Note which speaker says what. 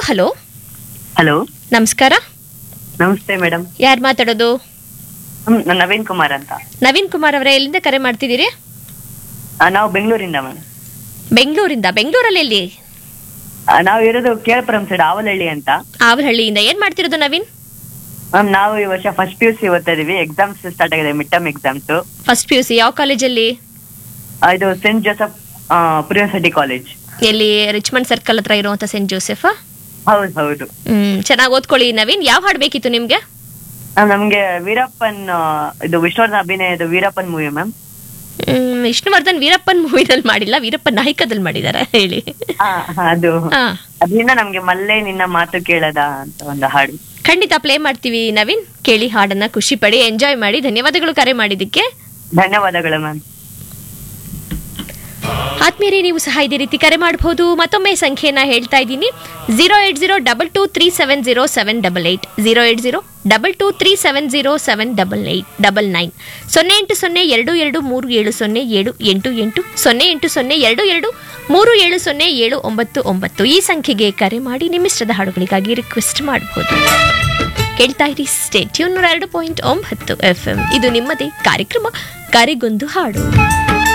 Speaker 1: hello
Speaker 2: hello
Speaker 1: ನಮಸ್ಕಾರ
Speaker 2: ನಮಸ್ತೆ madam
Speaker 1: ಯಾರು ಮಾತಾಡೋದು
Speaker 2: ನಾನು ನವೀನ್ ಕುಮಾರ್ ಅಂತ
Speaker 1: ನವೀನ್ ಕುಮಾರ್ ಅವರೇ ಎಲ್ಲಿಂದ ಕರೆ ಮಾಡ್ತಿದ್ದೀರಿ
Speaker 2: ಆ, ನಾವು ಬೆಂಗಳೂರಿಂದ ಮ್ಯಾಮ್
Speaker 1: ಬೆಂಗಳೂರಿಂದ ಬೆಂಗಳೂರಲ್ಲಿ ಎಲ್ಲಿ
Speaker 2: ನಾವು ಇರೋದು ಕೇಳಪುರಂ ಸೈಡ್ ಆವಲಹಳ್ಳಿ ಅಂತ
Speaker 1: ಆವಲಹಳ್ಳಿಯಿಂದ ಏನ್ ಮಾಡ್ತಿರೋದು ನವೀನ್
Speaker 2: ಮ್ಯಾಮ್ ನಾವು ಈ ವರ್ಷ ಫಸ್ಟ್ ಪಿ ಯು ಸಿ ಓದ್ತಾ ಇದೀವಿ ಎಕ್ಸಾಮ್ಸ್ ಸ್ಟಾರ್ಟ್ ಆಗಿದೆ mid term exams
Speaker 1: first P U C ಯಾವ ಕಾಲೇಜಲ್ಲಿ
Speaker 2: ಇದು ಸೆಂಟ್ ಜೋಸಫ್ ಯೂನಿವರ್ಸಿಟಿ ಕಾಲೇಜ್
Speaker 1: ಎಲ್ಲಿ ರಿಚ್ಮಂಡ್ ಸರ್ಕಲ್ ಹತ್ರ ಇರುವಂತ ಸೆಂಟ್ ಜೋಸೆಫ್
Speaker 2: ಹೌದು ಹೌದು
Speaker 1: ಹ್ಮ್ ಚೆನ್ನಾಗಿ ಓದ್ಕೊಳ್ಳಿ ನವೀನ್ ಯಾವ ಹಾಡು ಬೇಕಿತ್ತು ನಿಮ್ಗೆ
Speaker 2: ಮ್ಯಾಮ್ ನಮ್ಗೆ ವೀರಪ್ಪನ್ ಆ, ಇದು ವಿಷ್ಣುವರ್ಧನ್ ಅಭಿನಯದ ವೀರಪ್ಪನ್ ಮೂವಿ ಮ್ಯಾಮ್
Speaker 1: ಹ್ಮ್, ವಿಷ್ಣುವರ್ಧನ್ ವೀರಪ್ಪನ್ ಮೂವಿನಲ್ಲಿ ಮಾಡಿಲ್ಲ ವೀರಪ್ಪನ್ ನಾಯಕದಲ್ಲಿ ಮಾಡಿದಾರೆ ಹೇಳಿ
Speaker 2: ಅದು
Speaker 1: ಹಾ
Speaker 2: ಅದರಿಂದ ನಮ್ಗೆ ಮಲ್ಲೆ ನಿನ್ನ ಮಾತು ಕೇಳದ ಅಂತ ಒಂದು ಹಾಡು
Speaker 1: ಖಂಡಿತ ಪ್ಲೇ ಮಾಡ್ತೀವಿ ನವೀನ್ ಕೇಳಿ ಹಾಡನ್ನ ಖುಷಿ ಪಡಿ ಎಂಜಾಯ್ ಮಾಡಿ ಧನ್ಯವಾದಗಳು ಕರೆ ಮಾಡಿದ್ದಕ್ಕೆ
Speaker 2: ಧನ್ಯವಾದಗಳು ಮ್ಯಾಮ್
Speaker 1: ಆತ್ಮೀಯರೇ ನೀವು ಸಹ ಇದೇ ರೀತಿ ಕರೆ ಮಾಡಬಹುದು ಮತ್ತೊಮ್ಮೆ ಸಂಖ್ಯೆನ ಹೇಳ್ತಾ ಇದ್ದೀನಿ zero eight zero double two three seven zero seven double eight zero eight zero double two three seven zero seven double eight double nine ಸೊನ್ನೆ ಎಂಟು ಸೊನ್ನೆ ಎರಡು ಎರಡು ಮೂರು ಏಳು ಸೊನ್ನೆ ಏಳು ಎಂಟು ಎಂಟು ಸೊನ್ನೆ ಎಂಟು ಸೊನ್ನೆ ಎರಡು ಎರಡು ಮೂರು ಏಳು ಸೊನ್ನೆ ಏಳು ಒಂಬತ್ತು ಒಂಬತ್ತು ಈ ಸಂಖ್ಯೆಗೆ ಕರೆ ಮಾಡಿ ನಿಮ್ಮಿಷ್ಟದ ಹಾಡುಗಳಿಗಾಗಿ ರಿಕ್ವೆಸ್ಟ್ ಮಾಡಬಹುದು ಕೇಳ್ತಾ ಇರಿ ಸ್ಟೇಟ್ಯೂನ್ ನೂರ ಎರಡು ಪಾಯಿಂಟ್ ಒಂಬತ್ತು ಎಫ್ ಎಂ ಇದು ನಿಮ್ಮದೇ ಕಾರ್ಯಕ್ರಮ ಕರೆಗೊಂದು ಹಾಡು